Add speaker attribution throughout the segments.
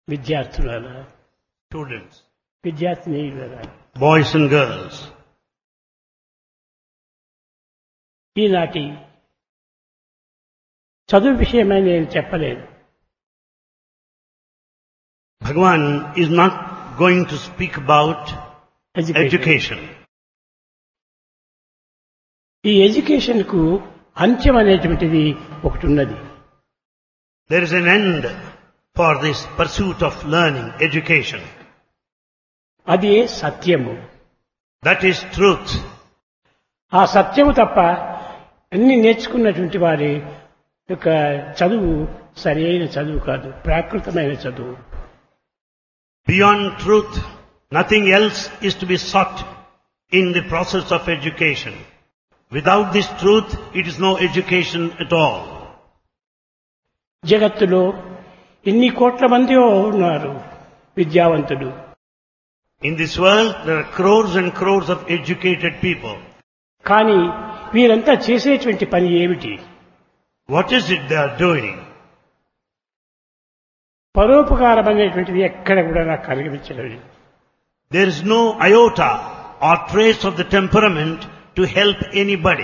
Speaker 1: విద్యార్థులారా
Speaker 2: students,
Speaker 1: విద్యార్థినీయులారా
Speaker 2: boys and girls.
Speaker 1: ఈనాటి చదువు విషయమై నేను చెప్పలేను
Speaker 2: Bhagavan is not going to speak about
Speaker 1: education
Speaker 2: education.
Speaker 1: ఈ ఎడ్యుకేషన్ కు అంత్యం అనేటువంటిది ఒకటి ఉన్నది
Speaker 2: There is an end for this pursuit of learning, education.
Speaker 1: అది సత్యము
Speaker 2: That is truth.
Speaker 1: ఆ సత్యము తప్ప అన్ని నేర్చుకున్నటువంటి వారి యొక్క చదువు సరి అయిన చదువు కాదు ప్రాకృతమైన చదువు
Speaker 2: Beyond truth, nothing else is to be sought in the process of education. Without this truth, it is no education at all.
Speaker 1: జగత్తులో ఎన్ని కోట్ల మంది ఉన్నారు విద్యావంతులు
Speaker 2: In this world, there are crores and crores of educated people.
Speaker 1: కానీ వీరంతా చేసేటువంటి పని ఏమిటి
Speaker 2: What is it they are doing?
Speaker 1: పరోపకారం అనేటువంటిది ఎక్కడ కూడా నాకు కలిగించలేదు
Speaker 2: There is no iota or trace of the temperament to help anybody.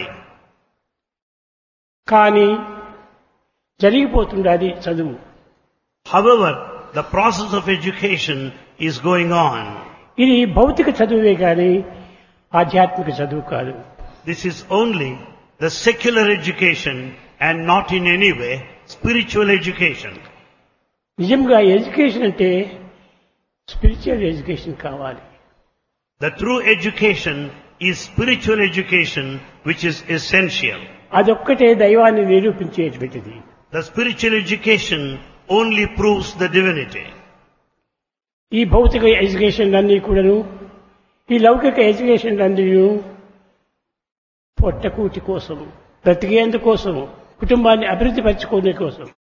Speaker 1: కానీ జరిగిపోతుండాది చదువు
Speaker 2: However, the process of education is going on.
Speaker 1: ఇది భౌతిక చదువే కానీ ఆధ్యాత్మిక చదువు కాదు
Speaker 2: This is only the secular education and not in any way spiritual education.
Speaker 1: నిజంగా ఎడ్యుకేషన్ అంటే స్పిరిచువల్ ఎడ్యుకేషన్ కావాలి
Speaker 2: The true education is spiritual education which is essential.
Speaker 1: అదొక్కటే దైవాన్ని నిరూపించేటువంటిది
Speaker 2: The spiritual education only proves the divinity.
Speaker 1: ఈ భౌతిక education అన్నీ కూడాను ఈ లౌకిక ఎడ్యుకేషన్ అన్నీ పొట్టకూటి కోసం బ్రతికేందుకోసం కుటుంబాన్ని అభివృద్ధి పరచుకునే కోసం